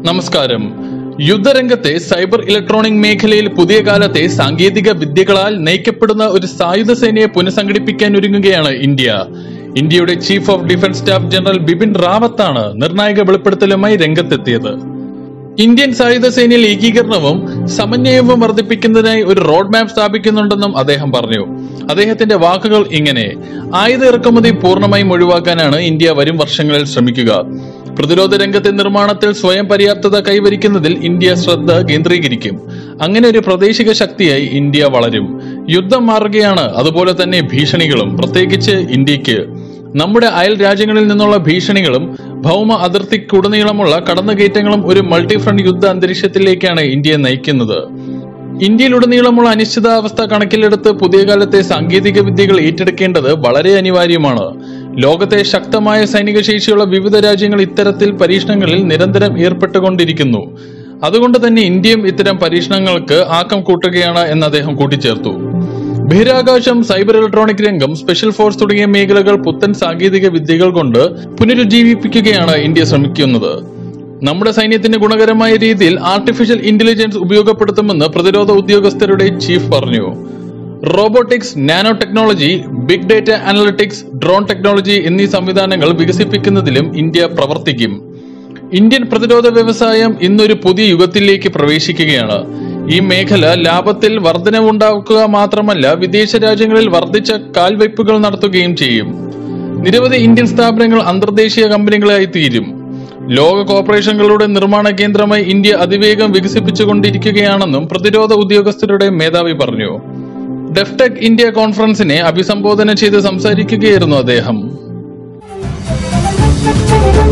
നമസ്കാരം യുദ്ധരംഗത്തെ cyber electronic മേഖലയിൽ പുതിയ കാലത്തെ സാങ്കേതിക വിദ്യകളാൽ നയിക്കപ്പെടുന്ന ഒരു സായുധ സേനയെ പുനഃസംഘടിപ്പിക്കാൻ ഒരുങ്ങുകയാണ് ഇന്ത്യ ഇന്ത്യയുടെ chief of defence staff general Bipin റാവത്താണ് നിർണായക വെളിപ്പെടുത്തലുമായി രംഗത്തെത്തിയത് ഇന്ത്യൻ സായുധ സേനയിൽ ഏകീകരണവും സമന്വയവും വർദ്ധിപ്പിക്കുന്നതിനായി ഒരു റോഡ് മാപ്പ് സ്ഥാപിക്കുന്നുണ്ടെന്നും അദ്ദേഹം പറഞ്ഞു അദ്ദേഹത്തിന്റെ വാക്കുകൾ ഇങ്ങനെ ആയുധ ഇറക്കുമതി പൂർണ്ണമായും ഒഴിവാക്കാനാണ് ഇന്ത്യ വരും വർഷങ്ങളിൽ ശ്രമിക്കുക പ്രതിരോധ രംഗത്തെ നിർമ്മാണത്തിൽ സ്വയം പര്യാപ്തത കൈവരിക്കുന്നതിൽ ഇന്ത്യ ശ്രദ്ധ കേന്ദ്രീകരിക്കും അങ്ങനെ ഒരു പ്രാദേശിക ശക്തിയായി ഇന്ത്യ വളരും യുദ്ധം മാറുകയാണ് അതുപോലെ തന്നെ ഭീഷണികളും പ്രത്യേകിച്ച് ഇന്ത്യക്ക് നമ്മുടെ അയൽ രാജ്യങ്ങളിൽ നിന്നുള്ള ഭീഷണികളും ഭൗമ അതിർത്തിക്കുടനീളമുള്ള കടന്നുകയറ്റങ്ങളും ഒരു മൾട്ടി ഫ്രണ്ട് യുദ്ധ അന്തരീക്ഷത്തിലേക്കാണ് ഇന്ത്യയെ നയിക്കുന്നത് ഇന്ത്യയിലുടനീളമുള്ള അനിശ്ചിതാവസ്ഥ കണക്കിലെടുത്ത് പുതിയ കാലത്തെ സാങ്കേതിക വിദ്യകൾ ഏറ്റെടുക്കേണ്ടത് വളരെ അനിവാര്യമാണ് ലോകത്തെ ശക്തമായ സൈനിക ശേഷിയുള്ള വിവിധ രാജ്യങ്ങൾ ഇത്തരത്തിൽ പരീക്ഷണങ്ങളിൽ നിരന്തരം ഏർപ്പെട്ടുകൊണ്ടിരിക്കുന്നു അതുകൊണ്ട് തന്നെ ഇന്ത്യയും ഇത്തരം പരീക്ഷണങ്ങൾക്ക് ആക്കം കൂട്ടുകയാണ് എന്ന് അദ്ദേഹം കൂട്ടിച്ചേർത്തു ബഹിരാകാശം സൈബർ ഇലക്ട്രോണിക് രംഗം സ്പെഷ്യൽ ഫോഴ്സ് തുടങ്ങിയ മേഖലകൾ പുത്തൻ സാങ്കേതിക വിദ്യകൾ കൊണ്ട് പുനരുജ്ജീവിപ്പിക്കുകയാണ് ഇന്ത്യ ശ്രമിക്കുന്നത് നമ്മുടെ സൈന്യത്തിന് ഗുണകരമായ രീതിയിൽ ആർട്ടിഫിഷ്യൽ ഇന്റലിജൻസ് ഉപയോഗപ്പെടുത്തുമെന്ന് പ്രതിരോധ ഉദ്യോഗസ്ഥരുടെ ചീഫ് പറഞ്ഞു robotics nano technology big data analytics drone technology എന്നീ സംവിധാനങ്ങൾ വികസിപ്പിക്കുന്നതിലും ഇന്ത്യ പ്രവർത്തിക്കും ഇന്ത്യൻ പ്രതിരോധ വ്യവസായം ഇന്നൊരു പുതിയ യുഗത്തിലേക്ക് പ്രവേശിക്കുകയാണ് ഈ മേഖല ലാഭത്തിൽ വർധനവുണ്ടാക്കുക മാത്രമല്ല വിദേശ രാജ്യങ്ങളിൽ വർദ്ധിച്ച കാൽവയ്പുകൾ നടത്തുകയും ചെയ്യും നിരവധി ഇന്ത്യൻ സ്ഥാപനങ്ങൾ അന്തർദേശീയ കമ്പനികളായി തീരും ലോക കോർപ്പറേഷനുകളുടെ നിർമ്മാണ കേന്ദ്രമായി ഇന്ത്യ അതിവേഗം വികസിപ്പിച്ചുകൊണ്ടിരിക്കുകയാണെന്നും പ്രതിരോധ ഉദ്യോഗസ്ഥരുടെ മേധാവി പറഞ്ഞു ഡെഫ്ടെക് ഇന്ത്യ കോൺഫറൻസിനെ അഭിസംബോധന ചെയ്ത് സംസാരിക്കുകയായിരുന്നു അദ്ദേഹം Thank you.